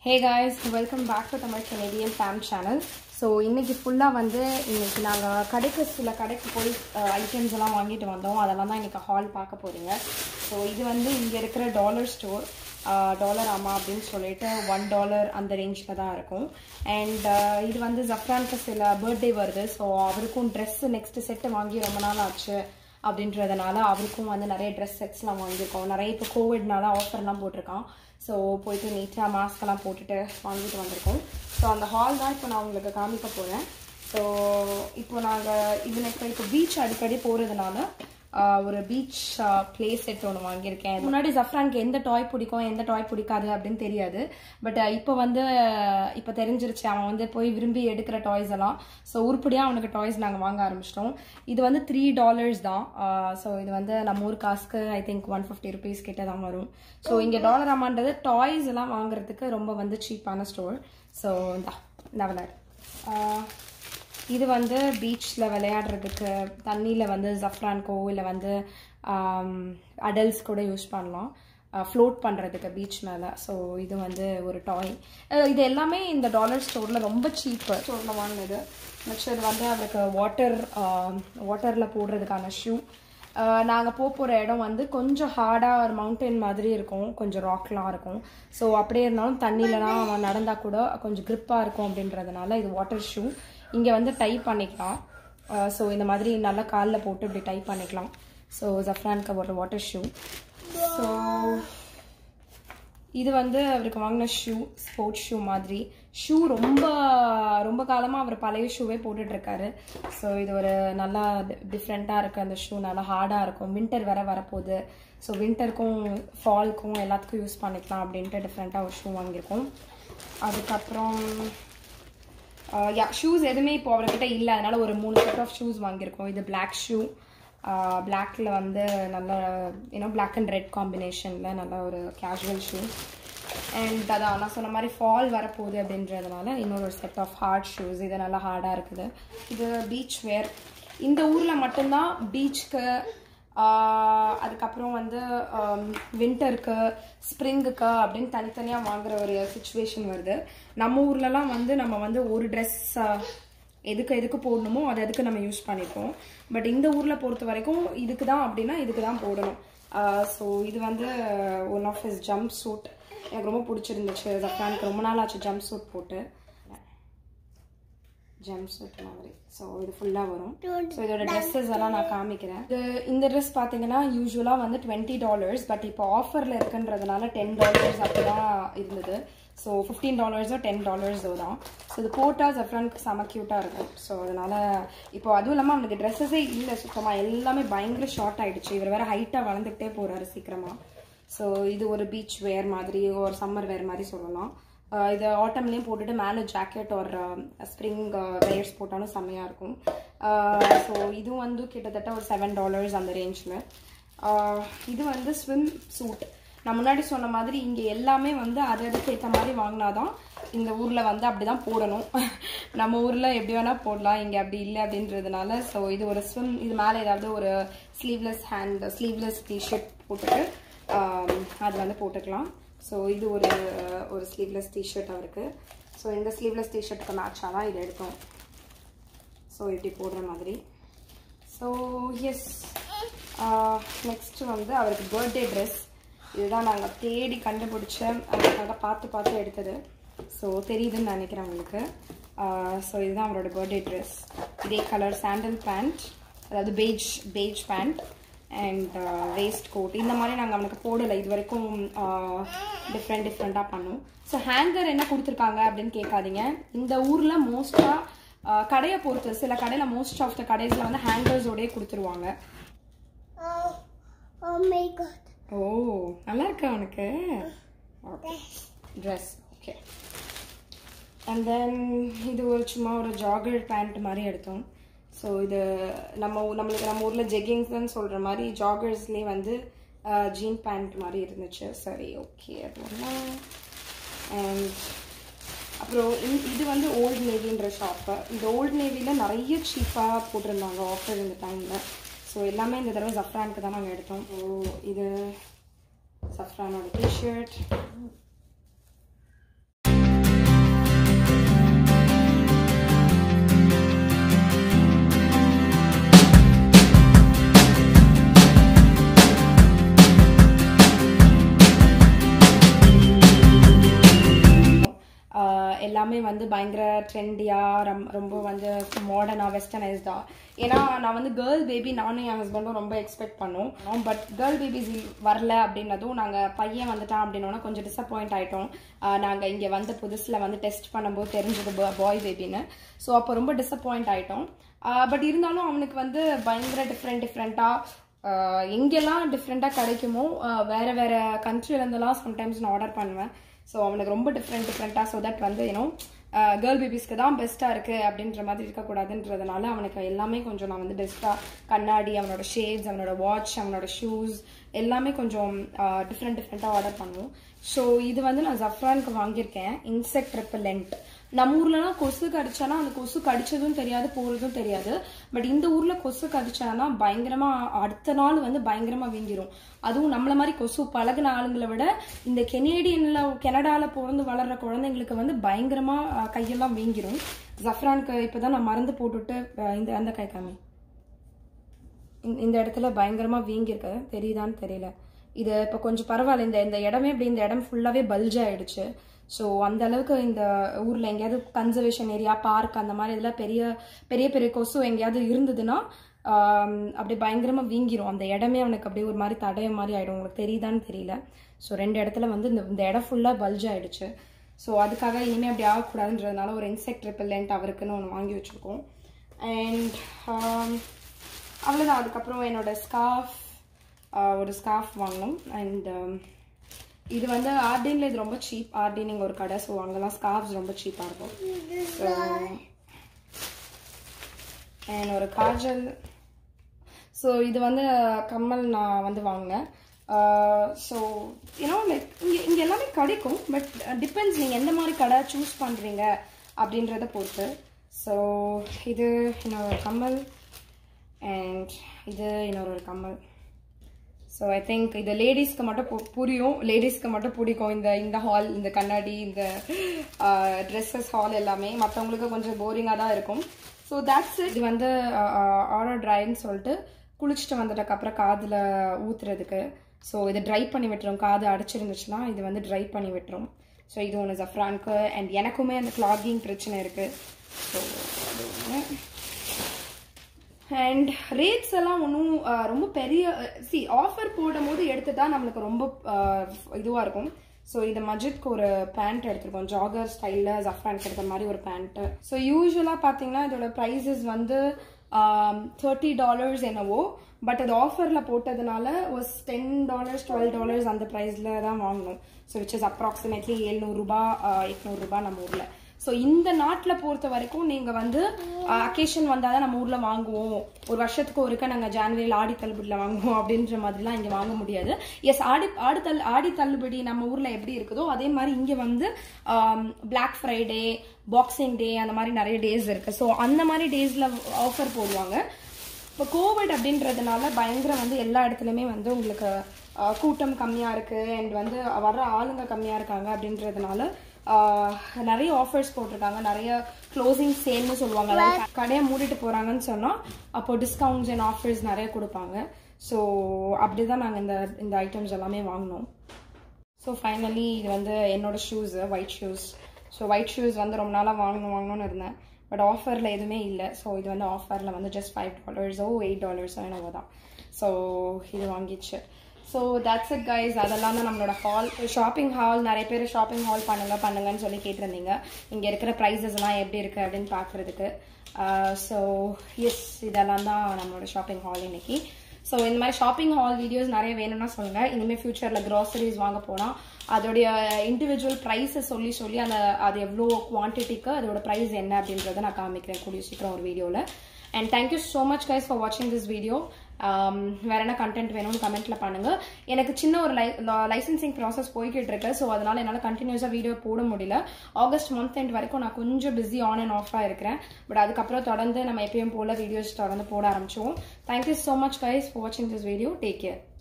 hey guys welcome back to Tamil Canadian fame channel so இன்னைக்கு ஃபுல்லாக வந்து இன்னைக்கு நாங்கள் கடைக்கு சில கடைக்கு போய் ஐட்டம்ஸ் எல்லாம் வாங்கிட்டு வந்தோம் அதெல்லாம் தான் இன்னைக்கு ஹால் பார்க்க போகிறீங்க ஸோ இது வந்து இங்கே இருக்கிற டாலர் ஸ்டோர் டாலர் ஆமா அப்படின்னு சொல்லிட்டு ஒன் டாலர் அந்த ரேஞ்சில் தான் இருக்கும் அண்ட் இது வந்து ஜஃப்ரானுக்கு சில பர்த்டே வருது ஸோ அவருக்கும் ட்ரெஸ் நெக்ஸ்ட் செட்டு வாங்கி ரொம்ப நாள் ஆச்சு அப்படின்றதுனால அவருக்கும் வந்து நிறைய ட்ரெஸ் செட்ஸ்லாம் வாங்கியிருக்கோம் நிறைய இப்போ கோவிட்னால ஆஃபர்லாம் போட்டிருக்கான் ஸோ போயிட்டு நீட்டாக மாஸ்க்கெல்லாம் போட்டுட்டு வாங்கிட்டு வந்திருக்கோம் ஸோ அந்த ஹால் தான் இப்போ நான் உங்களுக்கு காமிக்க போகிறேன் ஸோ இப்போ நாங்கள் இதில் இப்போ இப்போ பீச் அடிக்கடி போகிறதுனால ஒரு பீச் ப்ளே செட் ஒன்று வாங்கியிருக்கேன் முன்னாடி ஜஃப்ரானுக்கு எந்த டாய் பிடிக்கும் எந்த டாய் பிடிக்காது அப்படின்னு தெரியாது பட் இப்போ வந்து இப்போ தெரிஞ்சிருச்சு அவன் வந்து போய் விரும்பி எடுக்கிற டாய்ஸ் எல்லாம் ஸோ உருப்படியாக அவனுக்கு டாய்ஸ் நாங்கள் வாங்க ஆரம்பிச்சிட்டோம் இது வந்து த்ரீ டாலர்ஸ் தான் ஸோ இது வந்து நம்ம ஊர் காசுக்கு I think one fifty rupees கிட்ட தான் வரும் ஸோ இங்கே டாலர் அமௌன்றது டாய்ஸ் எல்லாம் வாங்குறதுக்கு ரொம்ப வந்து சீப்பான ஸ்டோர் ஸோ இந்த இந்த விளையாடு இது வந்து பீச்சில் விளையாடுறதுக்கு தண்ணியில் வந்து ஜஃப்ரான்கோ இல்லை வந்து அடல்ட்ஸ் கூட யூஸ் பண்ணலாம் ஃப்ளோட் பண்ணுறதுக்கு பீச் மேலே ஸோ இது வந்து ஒரு டாய் இது எல்லாமே இந்த டாலர் ஸ்டோரில் ரொம்ப சீப்பு ஸ்டோரில் வாங்கினது நெக்ஸ்ட் இது வந்து அவருக்கு வாட்டர் வாட்டரில் போடுறதுக்கான ஷூ நாங்கள் போக போகிற இடம் வந்து கொஞ்சம் ஹார்டாக ஒரு மவுண்டன் மாதிரி இருக்கும் கொஞ்சம் ராக்லாம் இருக்கும் ஸோ அப்படியே இருந்தாலும் தண்ணியிலலாம் அவன் நடந்தால் கூட கொஞ்சம் க்ரிப்பாக இருக்கும் அப்படின்றதுனால இது வாட்டர் ஷூ இங்கே வந்து டைப் பண்ணிக்கலாம் ஸோ இந்த மாதிரி நல்லா காலில் போட்டு இப்படி டைப் பண்ணிக்கலாம் ஸோ ஜஃப்ரான்க்கு ஒரு வாட்டர் ஷூ ஸோ இது வந்து அவருக்கு வாங்கின ஷூ ஸ்போர்ட்ஸ் ஷூ மாதிரி ஷூ ரொம்ப ரொம்ப காலமாக அவர் பழைய ஷூவே போட்டுட்ருக்காரு ஸோ இது ஒரு நல்லா டிஃப்ரெண்ட்டாக இருக்குது அந்த ஷூ நல்லா ஹார்டாக இருக்கும் வின்டர் வேற வரப்போகுது ஸோ வின்டருக்கும் ஃபால்க்கும் எல்லாத்துக்கும் யூஸ் பண்ணிக்கலாம் அப்படின்ட்டு டிஃப்ரெண்ட்டாக ஒரு ஷூ வாங்கியிருக்கோம் அதுக்கப்புறம் யா ஷூஸ் எதுவுமே இப்போ அவர்கிட்ட இல்லை அதனால ஒரு மூணு செட் ஆஃப் ஷூஸ் வாங்கியிருக்கோம் இது பிளாக் ஷூ பிளாக்ல வந்து நல்ல யூனோ பிளாக் அண்ட் ரெட் காம்பினேஷனில் நல்ல ஒரு கேஷுவல் ஷூ அண்ட் அதான் நான் சொன்ன மாதிரி ஃபால் வரப்போகுது அப்படின்றதுனால இன்னொரு செட் ஆஃப் ஹார்ட் ஷூஸ் இது நல்லா ஹார்டாக இருக்குது இது பீச் வேர் இந்த ஊரில் மட்டும்தான் பீச்சுக்கு அதுக்கப்புறம் வந்து வின்டருக்கு ஸ்ப்ரிங்குக்கு அப்படின்னு தனித்தனியாக வாங்குற ஒரு சுச்சுவேஷன் வருது நம்ம ஊர்லலாம் வந்து நம்ம வந்து ஒரு ட்ரெஸ் எதுக்கு எதுக்கு போடணுமோ அது எதுக்கு நம்ம யூஸ் பண்ணிப்போம் பட் இந்த ஊரில் பொறுத்த வரைக்கும் இதுக்கு தான் அப்படின்னா இதுக்கு தான் போடணும் ஸோ இது வந்து one of his jumpsuit எனக்கு ரொம்ப பிடிச்சிருந்துச்சு ஜஃப்ரானுக்கு ரொம்ப நாள் ஆச்சு ஜம்ப் சூட் போட்டு ஜம்ப் சூட் மாதிரி ஸோ இது ஃபுல்லாக வரும் ஸோ இதோட ட்ரெஸ்ஸஸ் எல்லாம் நான் காமிக்கிறேன் இது இந்த ட்ரெஸ் பார்த்தீங்கன்னா யூஸ்வலாக வந்து டுவெண்ட்டி டாலர்ஸ் பட் இப்போ ஆஃபரில் இருக்குன்றதுனால டென் டாலர்ஸ் அப்படி தான் இருந்தது ஸோ ஃபிஃப்டீன் டாலர்ஸோ டென் டாலர்ஸோ தான் ஸோ இது போட்டால் ஜஃப்ரானுக்கு செம க்யூட்டாக இருக்கும் ஸோ அதனால் இப்போ அதுவும் இல்லாமல் அவனுக்கு ட்ரெஸ்ஸஸே இல்லை சுத்தமாக எல்லாமே பயங்கர ஷார்ட் ஆகிடுச்சு இவர் வேறு ஹைட்டாக வளர்ந்துக்கிட்டே போகிறாரு சீக்கிரமாக ஸோ இது ஒரு பீச் வேர் மாதிரி ஒரு சம்மர் வேர் மாதிரி சொல்லலாம் இது ஆட்டம்லேயும் போட்டுட்டு மேலே ஜாக்கெட் ஒரு ஸ்ப்ரிங் வேர்ஸ் போட்டாலும் செம்மையாக இருக்கும் ஸோ இதுவும் வந்து கிட்டத்தட்ட ஒரு செவன் டாலர்ஸ் அந்த ரேஞ்சில் இது வந்து ஸ்விம் சூட் நான் முன்னாடி சொன்ன மாதிரி இங்கே எல்லாமே வந்து அது அதுக்கு ஏற்ற மாதிரி வாங்கினாதான் இந்த ஊரில் வந்து அப்படி தான் போடணும் நம்ம ஊரில் எப்படி வேணால் போடலாம் இங்கே அப்படி இல்லை அப்படின்றதுனால ஸோ இது ஒரு ஸ்விம் இது மேலே ஏதாவது ஒரு ஸ்லீவ்லெஸ் ஹேண்ட் ஸ்லீவ்லெஸ் டிஷர்ட் போட்டுட்டு அது வந்து போட்டுக்கலாம் ஸோ இது ஒரு ஒரு ஸ்லீவ்லெஸ் டிஷர்ட் அவருக்கு ஸோ இந்த ஸ்லீவ்லெஸ் டிஷர்ட்டுக்கு மேட்சாக தான் இது எடுத்தோம் ஸோ இப்படி போடுற மாதிரி ஸோ எஸ் நெக்ஸ்ட்டு வந்து அவருக்கு பர்த்டே ட்ரெஸ் இதுதான் நாங்கள் தேடி கண்டுபிடிச்ச அதுக்காக பார்த்து பார்த்து எடுத்தது ஸோ தெரியுதுன்னு நினைக்கிறேன் உங்களுக்கு ஸோ இதுதான் அவரோட பர்த்டே ட்ரெஸ் இதே கலர் சாண்டல் பேண்ட் அதாவது beige beige pant and waistcoat இந்த மாதிரி நாங்கள் அவனுக்கு போடலை இது வரைக்கும் டிஃப்ரெண்ட் டிஃப்ரெண்ட்டாக பண்ணோம் ஸோ ஹேங்கர் என்ன கொடுத்துருக்காங்க அப்படின்னு கேட்காதீங்க இந்த ஊரில் மோஸ்ட்டாக கடையை பொறுத்து சில கடையில் மோஸ்ட் ஆஃப் த கடைஸில் வந்து ஹேங்கர்ஸோடய கொடுத்துருவாங்க ஓ நல்லா இருக்கா அவனுக்கு ட்ரெஸ் ஓகே அண்ட் தென் இது ஒரு சும்மா ஒரு ஜாகர் பேண்ட் மாதிரி எடுத்தோம் ஸோ இது நம்ம நம்மளுக்கு நம்ம ஊரில் ஜெக்கிங்ஸ்ன்னு சொல்கிற மாதிரி ஜாகர்ஸ்லேயே வந்து ஜீன் பேண்ட் மாதிரி இருந்துச்சு சரி ஓகே அப்படின்னா அண்ட் அப்புறம் இது வந்து ஓல்ட் நேவின்ற ஷாப்பு இந்த ஓல்ட் நேவியில் நிறைய சீப்பாக போட்டிருந்தாங்க ஆஃபர் இந்த டைமில் ஸோ எல்லாமே இந்த தடவை ஜஃப்ரானுக்கு தான் நாங்கள் எடுத்தோம் ஸோ இது சஃப்ரானோட டிஷர்ட் எல்லாமே வந்து பயங்கர ட்ரெண்டியாக ரொம்ப வந்து மாடர்னாக வெஸ்டர்னைஸ்டா ஏன்னா நான் வந்து கேர்ள் பேபி நானும் என் ஹஸ்பண்டும் ரொம்ப எக்ஸ்பெக்ட் பண்ணோம் பட் கேர்ள் பேபிஸ் வரல அப்படின்னதும் நாங்கள் பையன் வந்துட்டான் அப்படின்னோன்னா கொஞ்சம் டிசப்பாயிண்ட் ஆகிட்டோம் நாங்கள் இங்கே வந்த புதுசில் வந்து டெஸ்ட் பண்ணும்போது தெரிஞ்சது பாய் பேபின்னு ஸோ அப்போ ரொம்ப டிசப்பாயிண்ட் ஆகிட்டோம் பட் இருந்தாலும் அவனுக்கு வந்து பயங்கர டிஃப்ரெண்ட் டிஃப்ரெண்ட்டாக எங்கெல்லாம் டிஃப்ரெண்ட்டாக கிடைக்குமோ வேறு வேறு கண்ட்ரிலேருந்துலாம் சம்டைம்ஸ் நான் ஆர்டர் பண்ணுவேன் ஸோ அவனுக்கு ரொம்ப டிஃப்ரெண்ட் டிஃப்ரெண்ட்டாக ஸோ தட் வந்து ஏன்னோ கேர்ள் பேபிஸ்க்கு தான் பெஸ்ட்டாக இருக்குது அப்படின்ற மாதிரி இருக்கக்கூடாதுன்றதுனால அவனுக்கு எல்லாமே கொஞ்சம் நான் வந்து பெஸ்ட்டாக கண்ணாடி அவனோட ஷேட்ஸ் அவனோட வாட்ச் அவனோட ஷூஸ் எல்லாமே கொஞ்சம் டிஃப்ரெண்ட் டிஃப்ரெண்ட்டாக ஆர்டர் பண்ணுவோம் ஸோ இது வந்து நான் ஜஃப்ரானுக்கு வாங்கியிருக்கேன் இன்செக்ட் ரெப்பலண்ட் நம்ம ஊர்லலாம் கொசு கடிச்சானா அந்த கொசு கடிச்சதும் தெரியாது போறதும் தெரியாது பட் இந்த ஊர்ல கொசு கடிச்சானா பயங்கரமா அடுத்த நாள் வந்து பயங்கரமா வீங்கிரும் அதுவும் நம்மள மாதிரி கொசு பழகின ஆளுங்களை விட இந்த கெனேடியன்ல கனடால பிறந்து வளர்ற குழந்தைங்களுக்கு வந்து பயங்கரமா கையெல்லாம் வீங்கிரும் ஜஃப்ரானுக்கு இப்பதான் நான் மருந்து போட்டுட்டு இந்த அந்த கை காமி இந்த இடத்துல பயங்கரமா வீங்கிருக்கு தெரியுதான்னு தெரியல இது இப்போ கொஞ்சம் பரவாயில்ல இந்த இந்த இடமே இப்படி இந்த இடம் ஃபுல்லாகவே பல்ஜ் ஆயிடுச்சு ஸோ அந்த அளவுக்கு இந்த ஊரில் எங்கேயாவது கன்சர்வேஷன் ஏரியா பார்க் அந்த மாதிரி இதெல்லாம் பெரிய பெரிய பெரிய கொசு எங்கேயாவது இருந்ததுன்னா அப்படி பயங்கரமாக வீங்கிரும் அந்த இடமே அவனுக்கு அப்படியே ஒரு மாதிரி தடைய மாதிரி ஆகிடும் உங்களுக்கு தெரியுதான்னு தெரியல ஸோ ரெண்டு இடத்துல வந்து இந்த இந்த இடம் ஃபுல்லாக பல்ஜ் ஆயிடுச்சு ஸோ அதுக்காக இனிமேல் அப்படி ஆகக்கூடாதுன்றதுனால ஒரு இன்செக்ட் ரிப்பல்லண்ட் அவருக்குன்னு ஒன்று வாங்கி வச்சுருக்கோம் அண்ட் அவ்வளோதான் அதுக்கப்புறம் என்னோட ஸ்கார்ஃப் ஒரு ஸ்கார்ஃப் வாங்கினோம் அண்ட் இது வந்து ஆர்டின்ல இது ரொம்ப சீப் ஆர்டின் ஒரு கடை ஸோ அங்கெல்லாம் ஸ்கார்ஃப்ஸ் ரொம்ப சீப்பாக இருக்கும் ஸோ அண்ட் ஒரு காஜல் ஸோ இது வந்து கம்மல் நான் வந்து வாங்கினேன் ஸோ ஏன்னா லைக் இங்கே இங்கே எல்லாமே கிடைக்கும் பட் டிபெண்ட்ஸ் நீங்கள் எந்த மாதிரி கடை சூஸ் பண்ணுறீங்க அப்படின்றத பொறுத்து ஸோ இது என்னோட கம்மல் அண்ட் இது இன்னொரு ஒரு கம்மல் ஸோ ஐ திங்க் இது லேடிஸ்க்கு மட்டும் புரியும் லேடிஸ்க்கு மட்டும் பிடிக்கும் இந்த இந்த ஹால் இந்த கண்ணாடி இந்த ட்ரெஸ்ஸஸ் ஹால் எல்லாமே மற்றவங்களுக்கு கொஞ்சம் போரிங்காக தான் இருக்கும் ஸோ தட்ஸ் இது வந்து ஆர்டர் ட்ரைன்னு சொல்லிட்டு குளிச்சுட்டு வந்துட்டக்கப்புறம் காதில் ஊற்றுறதுக்கு ஸோ இதை ட்ரை பண்ணி விட்டுரும் காது அடைச்சிருந்துச்சுன்னா இது வந்து ட்ரை பண்ணி விட்டுரும் ஸோ இது ஒன்று ஜஃப்ரானுக்கு அண்ட் எனக்குமே அந்த கிளாகிங் பிரச்சனை இருக்குது ஸோ அது ஒன்று அண்ட் ரேட்ஸ் எல்லாம் ஒன்றும் ரொம்ப பெரிய சி ஆஃபர் போடும் போது எடுத்து தான் நம்மளுக்கு ரொம்ப இதுவாக இருக்கும் ஸோ இது மஜித்க்கு ஒரு பேண்ட் எடுத்திருக்கோம் ஜாகர் ஸ்டைலில் ஜஃப்ரான் கிடைக்கிற மாதிரி ஒரு பேண்ட்டு ஸோ யூஸ்வலாக பார்த்தீங்கன்னா இதோட ப்ரைஸஸ் வந்து தேர்ட்டி டாலர்ஸ் என்னவோ பட் அது ஆஃபரில் போட்டதுனால ஒரு டென் டாலர்ஸ் டுவெல் டாலர்ஸ் அந்த ப்ரைஸில் தான் வாங்கணும் ஸோ விச் இஸ் அப்ராக்சிமேட்லி எழுநூறுபா எட்நூறுபா நம்ம ஊரில் ஸோ இந்த நாட்டில் பொறுத்த வரைக்கும் நீங்கள் வந்து அக்கேஷன் வந்தால் தான் நம்ம ஊரில் வாங்குவோம் ஒரு வருஷத்துக்கு ஒருக்க நாங்கள் ஜான்வரியில் ஆடி தள்ளுபடியில் வாங்குவோம் அப்படின்ற மாதிரிலாம் இங்கே வாங்க முடியாது எஸ் ஆடி ஆடி தள் ஆடி தள்ளுபடி நம்ம ஊரில் எப்படி இருக்குதோ அதே மாதிரி இங்கே வந்து பிளாக் ஃப்ரைடே பாக்ஸிங் டே அந்த மாதிரி நிறைய டேஸ் இருக்குது ஸோ அந்த மாதிரி டேஸில் ஆஃபர் போடுவாங்க இப்போ கோவிட் அப்படின்றதுனால பயங்கர வந்து எல்லா இடத்துலையுமே வந்து உங்களுக்கு கூட்டம் கம்மியாக இருக்குது அண்ட் வந்து வர்ற ஆளுங்க கம்மியாக இருக்காங்க அப்படின்றதுனால நிறைய ஆஃபர்ஸ் போட்டிருக்காங்க நிறைய க்ளோசிங் சேல்னு சொல்லுவாங்க அதாவது கடையை மூடிட்டு போகிறாங்கன்னு சொன்னால் அப்போ டிஸ்கவுண்ட்ஸ் அண்ட் ஆஃபர்ஸ் நிறைய கொடுப்பாங்க ஸோ அப்படி தான் நாங்கள் இந்த இந்த ஐட்டம்ஸ் எல்லாமே வாங்கினோம் ஸோ ஃபைனலி இது வந்து என்னோட shoes white shoes so white shoes வந்து ரொம்ப நாளாக வாங்கணும் வாங்கணும்னு இருந்தேன் பட் ஆஃபரில் எதுவுமே இல்லை ஸோ இது வந்து ஆஃபரில் வந்து ஜஸ்ட் ஃபைவ் டாலர்ஸோ எயிட் டாலர்ஸோ என்னவோ தான் ஸோ இது வாங்கிச்சு ஸோ தட்ஸ் இட் கைஸ் அதெல்லாம் தான் நம்மளோட ஹால் ஷாப்பிங் ஹால் நிறைய பேர் ஷாப்பிங் ஹால் பண்ணுங்க பண்ணுங்கன்னு சொல்லி கேட்டிருந்தீங்க இங்கே இருக்கிற ப்ரைஸஸ்லாம் எப்படி இருக்குது அப்படின்னு பார்க்குறதுக்கு ஸோ எஸ் இதெல்லாம் தான் நம்மளோட ஷாப்பிங் ஹால் இன்னைக்கு ஸோ இந்த மாதிரி ஷாப்பிங் ஹால் வீடியோஸ் நிறைய வேணும்னா சொல்லுங்கள் இனிமேல் ஃபியூச்சரில் க்ராசரிஸ் வாங்க போனால் அதோடைய இண்டிவிஜுவல் ப்ரைஸை சொல்லி சொல்லி அந்த அது எவ்வளோ குவான்டிட்டிக்கு அதோட ப்ரைஸ் என்ன அப்படின்றத நான் காமிக்கிறேன் கூடிய சீக்கிரம் ஒரு வீடியோவில் and thank you so much guys for வாட்சிங் திஸ் வீடியோ வேற என்ன கண்டென்ட் வேணும்னு கமெண்ட்ல பண்ணுங்க எனக்கு சின்ன ஒரு லை லைசன்சிங் ப்ராசஸ் போய்கிட்டு இருக்கு ஸோ அதனால என்னால் கண்டினியூஸாக வீடியோ போட முடியல ஆகஸ்ட் மந்த் எண்ட் வரைக்கும் நான் கொஞ்சம் பிஸி ஆன் அண்ட் ஆஃபாக இருக்கிறேன் பட் அதுக்கப்புறம் தொடர்ந்து நம்ம எப்பயும் போல வீடியோஸ் தொடர்ந்து போட ஆரம்பிச்சிவோம் thank you so much guys for வாட்சிங் திஸ் வீடியோ டேக் கேர்